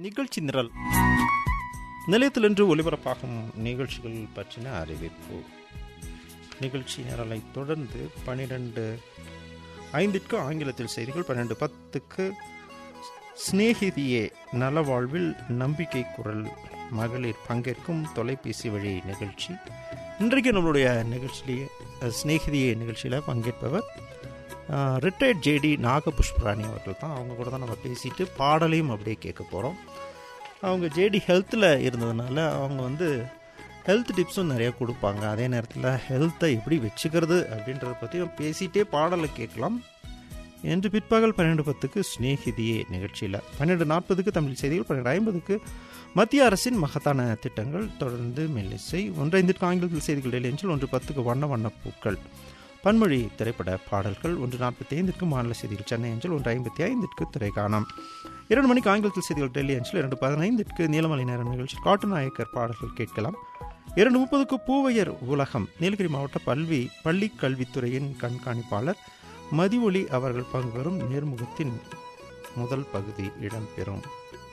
நிகழ்ச்சி நிரல் நிலையத்திலின்று ஒலிபரப்பாகும் நிகழ்ச்சிகள் பற்றின அறிவிப்பு நிகழ்ச்சி நிரலை தொடர்ந்து பனிரெண்டு ஐந்திற்கு ஆங்கிலத்தில் செய்திகள் பன்னெண்டு பத்துக்கு சிநேகிதியே நலவாழ்வில் நம்பிக்கை குரல் மகளிர் பங்கேற்கும் தொலைபேசி வழி நிகழ்ச்சி இன்றைக்கு நம்மளுடைய நிகழ்ச்சியிலேயே அஹ், சிநேகிதியே நிகழ்ச்சியில் பங்கேற்பவர் ரிட்டையர்ட் ஜேடி நாகபுஷ்பராணி அவர்கள் தான் அவங்க கூட தான் நம்ம பேசிட்டு பாடலையும் அப்படியே கேட்க போகிறோம் அவங்க ஜேடி ஹெல்த்தில் இருந்ததுனால அவங்க வந்து ஹெல்த் டிப்ஸும் நிறைய கொடுப்பாங்க அதே நேரத்தில் ஹெல்த்தை எப்படி வச்சுக்கிறது அப்படின்றத பற்றியும் பேசிகிட்டே பாடலை கேட்கலாம் என்று பிற்பகல் பன்னெண்டு பத்துக்கு ஸ்நேகிதியே நிகழ்ச்சியில் பன்னெண்டு நாற்பதுக்கு தமிழ் செய்திகள் பன்னெண்டு ஐம்பதுக்கு மத்திய அரசின் மகத்தான திட்டங்கள் தொடர்ந்து மெல்லிசை ஒன்றைந்திற்கு ஆங்கிலத்தில் செய்திகள் டெல்லி அஞ்சல் ஒன்று பத்துக்கு வண்ண வண்ண பூக்கள் பன்மொழி திரைப்பட பாடல்கள் ஒன்று நாற்பத்தி ஐந்திற்கு மாநில செய்திகள் சென்னை அஞ்சல் ஒன்று ஐம்பத்தி ஐந்திற்கு திரைக்காணம் இரண்டு மணிக்கு ஆங்கிலத்தில் செய்திகள் டெல்லி அஞ்சல் இரண்டு பதினைந்திற்கு நீலமலை நேரம் நிகழ்ச்சி காட்டு நாயக்கர் பாடல்கள் கேட்கலாம் இரண்டு முப்பதுக்கு பூவையர் உலகம் நீலகிரி மாவட்ட பல்வி பள்ளி கல்வித்துறையின் கண்காணிப்பாளர் மதிவொலி அவர்கள் பங்கு பெறும் நேர்முகத்தின் முதல் பகுதி இடம்பெறும்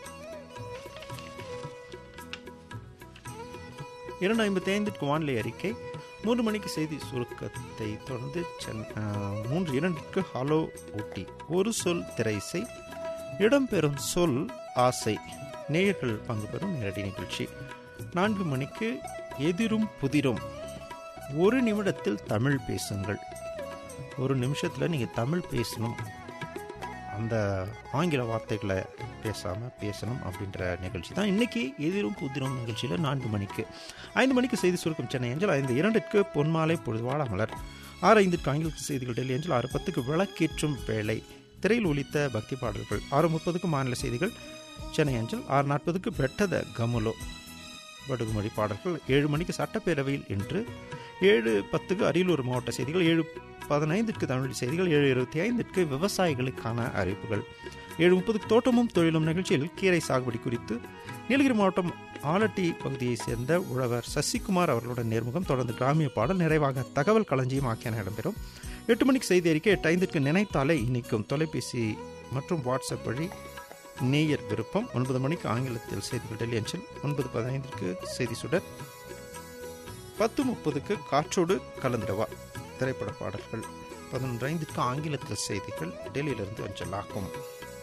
இரண்டு ஐம்பத்தி ஐந்திற்கு வானிலை அறிக்கை மூன்று மணிக்கு செய்தி சுருக்கத்தை தொடர்ந்து சென் அஹ், மூன்று இரண்டிற்கு ஹலோ ஊட்டி ஒரு சொல் திரைசை இடம்பெறும் சொல் ஆசை நேயர்கள் பங்கு பெறும் நேரடி நிகழ்ச்சி நான்கு மணிக்கு எதிரும் புதிரும் ஒரு நிமிடத்தில் தமிழ் பேசுங்கள் ஒரு நிமிஷத்தில் நீங்கள் தமிழ் பேசணும் அந்த ஆங்கில வார்த்தைகளை பேசாமல் பேசணும் அப்படின்ற நிகழ்ச்சி தான் இன்றைக்கி எதிரும் புதிரும் நிகழ்ச்சியில் நான்கு மணிக்கு ஐந்து மணிக்கு செய்தி சுருக்கம் சென்னை அஞ்சல் ஐந்து இரண்டிற்கு பொன்மாலை பொழுதுவாழ மலர் ஆறு ஐந்திற்கு ஆங்கில செய்திகள் டெல்லி அஞ்சல் ஆறு பத்துக்கு விளக்கேற்றும் வேலை திரையில் ஒலித்த பக்தி பாடல்கள் ஆறு முப்பதுக்கு மாநில செய்திகள் சென்னை அஞ்சல் ஆறு நாற்பதுக்கு பெட்டத கமுலோ வடுகுமொழி பாடல்கள் ஏழு மணிக்கு சட்டப்பேரவையில் இன்று ஏழு பத்துக்கு அரியலூர் மாவட்ட செய்திகள் ஏழு பதினைந்திற்கு தமிழ் செய்திகள் ஏழு இருபத்தி ஐந்திற்கு விவசாயிகளுக்கான அறிவிப்புகள் ஏழு முப்பதுக்கு தோட்டமும் தொழிலும் நிகழ்ச்சியில் கீரை சாகுபடி குறித்து நீலகிரி மாவட்டம் ஆலட்டி பகுதியைச் சேர்ந்த உழவர் சசிகுமார் அவர்களுடன் நேர்முகம் தொடர்ந்து கிராமிய பாடல் நிறைவாக தகவல் களஞ்சியம் ஆகியன இடம்பெறும் எட்டு மணிக்கு செய்தி அறிக்கை எட்டு ஐந்திற்கு நினைத்தாலே இனிக்கும் தொலைபேசி மற்றும் வாட்ஸ்அப் வழி நேயர் விருப்பம் ஒன்பது மணிக்கு ஆங்கிலத்தில் செய்திகள் டெல்லி அஞ்சல் ஒன்பது பதினைந்திற்கு செய்தி சுடர் பத்து முப்பதுக்கு காற்றோடு கலந்திடவா திரைப்பட பாடல்கள் பதினொன்று ஐந்திற்கு ஆங்கிலத்தில் செய்திகள் டெல்லியிலிருந்து அஞ்சலாகும்